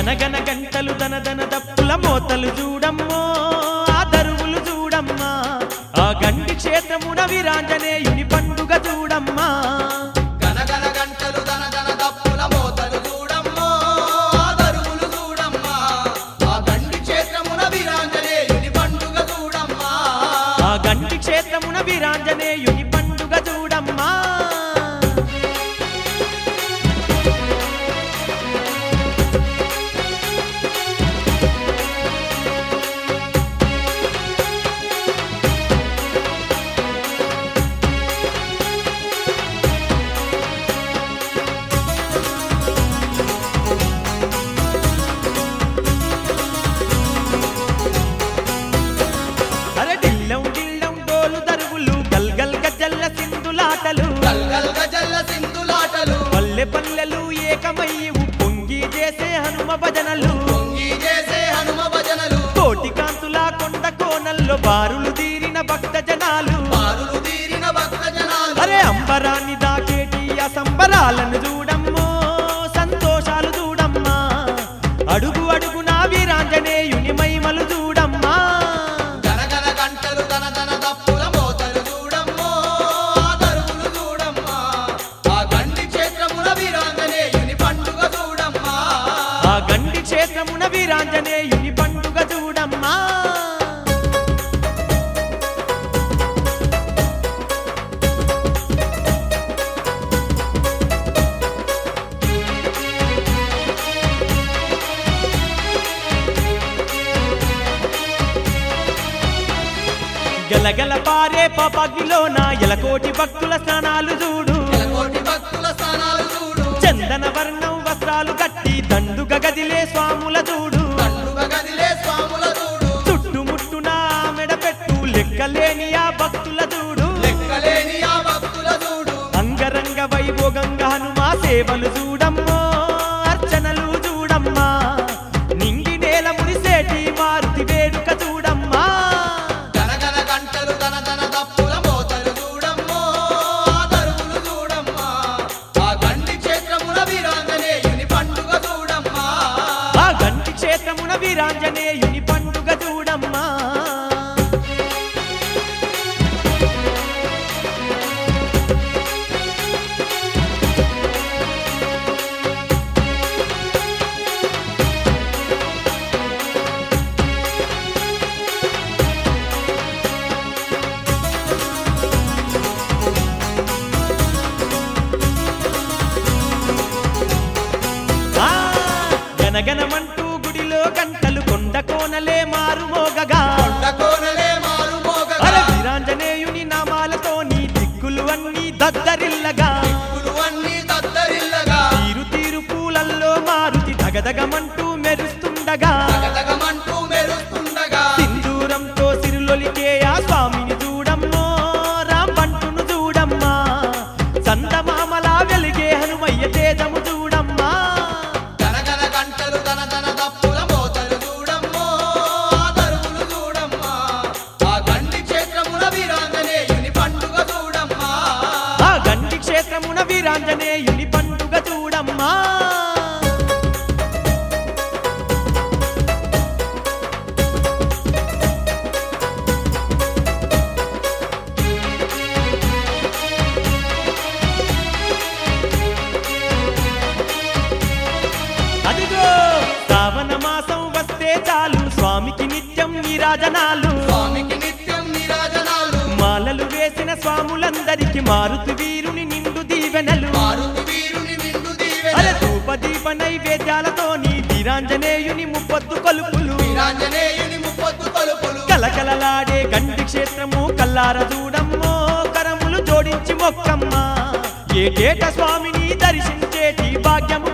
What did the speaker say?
గనగన గంటలు దనదన దప్పుల మోతలు చూడమ్మో ఆ దరువులు చూడమ్మా ఆ గండి క్షేత్రమున వీరాంజనేయుని పండుగ చూడమ్మా గనగన గంటలు దన దన దప్పుల మోతలు చూడమ్మో ఆ దరువులు చూడమ్మా ఆ గండి క్షేత్రమున వీరాంజనేయుని పండుగ చూడమ్మా ఆ గండి క్షేత్రమున వీరాంజనేయుని పండుగ చూడమ్మా అరే డిల్లం డిల్లం డోలు దరువులు గల్గల్ గజల్ల సింధులాటలు గల్గల్ గజల్ల సింధులాటలు పల్లె పల్లెలు ఏకమయ్యి పొంగి చేసే హనుమ భజనలు పొంగి చేసే హనుమ భజనలు కోటి కాంతుల కొండ కోనల్లో బారులు తీరిన భక్త జనాలు బారులు తీరిన భక్త జనాలు అరే అంబరాన్ని దాకేటి ఆ సంబరాలను చూడమ్మో సంతోషాలు చూడమ్మా అడుగు అడుగు నా వీరాంజనేయుని మహిమలు చూడమ్మా గనగన గంటలు దన దన దప్పుల మోతలు చూడమ్మో ఆ దరువులు చూడమ్మా ఆ గండి క్షేత్రమున వీరాంజనేయుని పండుగ చూడమ్మా ఆ గండి క్షేత్రమున వీరాంజనేయుని పండుగ చూడమ్మా గలగల పారే పాపగిలోన ఎలకోటి భక్తుల స్నానాలు చూడు కోటి భక్తుల స్థానాలు చూడు చందన వర్ణం వస్త్రాలు కట్టి దండుగ గదిలే స్వాముల చూడు పండుగ గదిలే స్వాముల చూడు చుట్టుముట్టున మెడ పెట్టు లెక్కలేని ఆ భక్తుల చూడు లెక్కలేని ఆ భక్తుల చూడు అంగరంగ వైభోగంగా హనుమా సేవలు చూడమ్మో అర్చనలు చూడమ్మా నింగి నేల మురిసేటి మారుతి వేడుక చూడమ్మా గనగన గంటలు దన దన దప్పుల మోతలు చూడమ్మో ఆ దరువులు చూడమ్మా ఆ గండి క్షేత్రమున వీరాంజనేయుని పండుగ చూడమ్మా ఆ గంటి క్షేత్రమున వీరాంజనేయుని పండుగ చూడమ్మా ఆ గనగనమంటూ గుడిలో గంటలు కొండ కోనలే మారు మోగగా కొండ కోనలే మారు మోగగా అర వీరాంజనేయుని నామాలతో నీ దిక్కులు అన్నీ దద్దరిల్లగా పులువన్నీ దద్దరిల్లగా తీరు తీరు పూలల్లో మారుతి దగదగమంటూ మెరుస్తుండగా తగతగమంటూ మెరుస్తుండగా సింధూరంతో సిరులొలికే ఆ స్వామిని చూడమ్మో రాంబంటును చూడమ్మా చందమామలా వెలిగే హనుమయ్య తేజము చూడమ్మా గనగన గంటలు దన దన దప్పుల మోతలు చూడమ్మో ఆ దరువులు చూడమ్మా ఆ గండి క్షేత్రమున వీరాంజనేయుని పండుగ చూడమ్మా ఆ గండి క్షేత్రమున వీరాంజనేయుని పండుగ చూడమ్మా అదిగో శ్రావణ మాసం వస్తే చాలు స్వామికి నిత్యం నీరాజనాలు స్వామికి నిత్యం నీరాజనాలు మాలలు వేసిన స్వాములందరికి మారుతు వీరుని నిండు దీవెనలు మారుతి వీరుని నిండు అరే దీవెన ధూప దీప నైవేద్యాలతో నీ వీరాంజనేయుని ముప్పొద్దు కొలుపులు వీరాంజనేయుని ముప్పొద్దు కొలుపులు కలకలలాడే గంటి క్షేత్రము కల్లార చూడమ్మో కరములు జోడించి మొక్కమ్మ ఏటేట స్వామిని దర్శించేటి భాగ్యము